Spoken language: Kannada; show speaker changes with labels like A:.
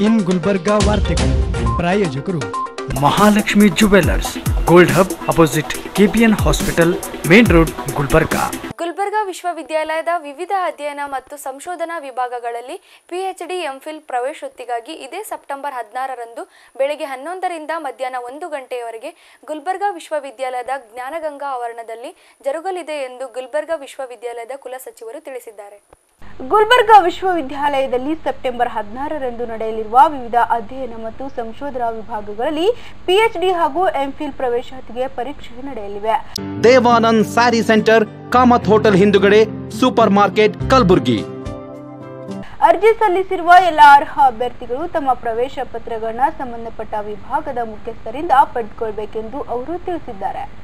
A: ಇನ್ ಗುಲ್ಬರ್ಗಾ ವಾರ್ತೆಗಳು ಪ್ರಾಯೋಜಕರು
B: Mahalakshmi jewellers gold hub opposite KPN hospital main road Gulbarga
C: Gulbarga ವಿಶ್ವವಿದ್ಯಾಲಯದ ವಿವಿಧ ಅಧ್ಯಯನ ಮತ್ತು ಸಂಶೋಧನಾ ವಿಭಾಗಗಳಲ್ಲಿ ಪಿಎಚ್ಡಿ ಎಂಫಿಲ್ ಪ್ರವೇಶೋತ್ತಿಗಾಗಿ ಇದೇ ಸೆಪ್ಟೆಂಬರ್ ಹದಿನಾರರಂದು ಬೆಳಗ್ಗೆ ಹನ್ನೊಂದರಿಂದ ಮಧ್ಯಾಹ್ನ ಒಂದು ಗಂಟೆಯವರೆಗೆ ಗುಲ್ಬರ್ಗಾ ವಿಶ್ವವಿದ್ಯಾಲಯದ ಜ್ಞಾನಗಂಗಾ ಆವರಣದಲ್ಲಿ ಜರುಗಲಿದೆ ಎಂದು ಗುಲ್ಬರ್ಗಾ ವಿಶ್ವವಿದ್ಯಾಲಯದ ಕುಲಸಚಿವರು ತಿಳಿಸಿದ್ದಾರೆ
D: ಗುಲ್ಬರ್ಗಾ ವಿಶ್ವವಿದ್ಯಾಲಯದಲ್ಲಿ ಸೆಪ್ಟೆಂಬರ್ ಹದಿನಾರರಂದು ನಡೆಯಲಿರುವ ವಿವಿಧ ಅಧ್ಯಯನ ಮತ್ತು ಸಂಶೋಧನಾ ವಿಭಾಗಗಳಲ್ಲಿ ಪಿಎಚ್ಡಿ ಹಾಗೂ ಎಂಫಿಲ್ ಪ್ರವೇಶಾತಿಗೆ ಪರೀಕ್ಷೆ ನಡೆಯಲಿವೆ
E: ದೇವಾನಂದ್ ಸ್ಯಾರಿ ಸೆಂಟರ್ ಕಾಮತ್ ಹೋಟೆಲ್ ಹಿಂದುಗಡೆ ಸೂಪರ್ ಮಾರ್ಕೆಟ್ ಕಲಬುರ್ಗಿ
D: ಅರ್ಜಿ ಸಲ್ಲಿಸಿರುವ ಎಲ್ಲ ಅರ್ಹ ಅಭ್ಯರ್ಥಿಗಳು ತಮ್ಮ ಪ್ರವೇಶ ಪತ್ರಗಳನ್ನ ಸಂಬಂಧಪಟ್ಟ ವಿಭಾಗದ ಮುಖ್ಯಸ್ಥರಿಂದ ಪಡೆದುಕೊಳ್ಳಬೇಕೆಂದು ಅವರು ತಿಳಿಸಿದ್ದಾರೆ